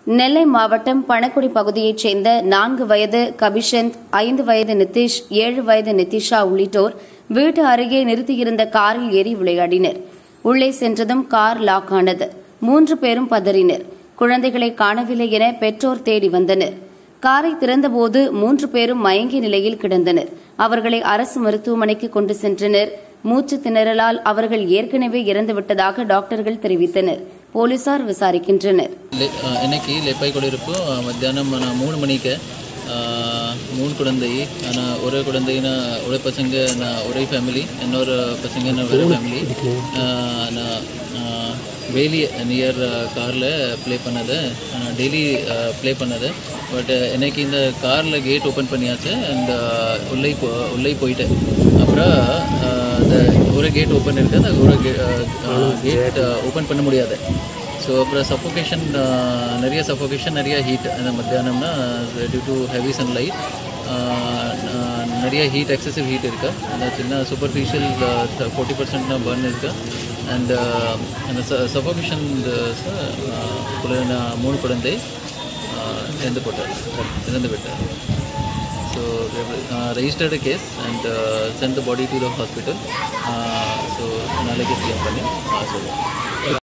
நெல்லை மாவட்டம் பணக்குடி பகுதியைச் சேர்ந்த நான்கு வயது கபிஷந்த் ஐந்து வயது நிதிஷ் ஏழு வயது நிதிஷா உள்ளிட்டோர் வீட்டு அருகே நிறுத்தியிருந்த காரில் ஏறி விளையாடினர் உள்ளே சென்றதும் கார் லாக் ஆனது மூன்று பேரும் பதறினர் குழந்தைகளை காணவில்லை என பெற்றோர் தேடி வந்தனர் காரை திறந்தபோது மூன்று பேரும் மயங்கிய நிலையில் கிடந்தனர் அவர்களை அரசு மருத்துவமனைக்கு கொண்டு சென்றனர் மூச்சு திணறலால் அவர்கள் ஏற்கனவே இறந்துவிட்டதாக டாக்டர்கள் தெரிவித்தனர் போலீசார் விசாரிக்கின்றனர் ಲೆ- ಆ, இன்னைக்கு லெப்பாய் குடியிருப்பு ஆ, மத்தியானம் நான் மூணு மணிக்கு ஆ, மூணு குழந்தை நான் ஒரே குழந்தைனா ஒரே பசங்க நான் ஒரே ஃபேமிலி இன்னொரு பசங்க நான் வேறு ஃபேமிலி நான் வேலி நியர் காரில் ப்ளே பண்ணது டெய்லி ப்ளே பண்ணது பட் இன்னைக்கு இந்த காரில் கேட் ஓப்பன் பண்ணியாச்சு அண்ட் உள்ளே போ உள்ளே போயிட்டேன் அப்புறம் ஆ, அந்த ஒரு கேட் ஓப்பன் இருக்குது அந்த ஒரு கேட் ஓப்பன் பண்ண முடியாது ஸோ அப்புறம் சஃபோகேஷன் நிறைய சஃபோகேஷன் நிறைய ஹீட் அந்த மத்தியானம்னா டியூ டு ஹெவி சன்லைட் நிறைய ஹீட் எக்ஸசிவ் ஹீட் இருக்கு அந்த சின்ன சூப்பர்ஃபிஷியல் ஃபோர்ட்டி பர்சன்ட்னா பர்ன் இருக்கு அண்ட் அந்த சஃபோகேஷன் மூணு குழந்தை uh, இறந்து போட்டார் இறந்து விட்டார் so registered case and sent the body to the hospital so நாளைக்கு சிஎம் பண்ணி சொல்லுவோம்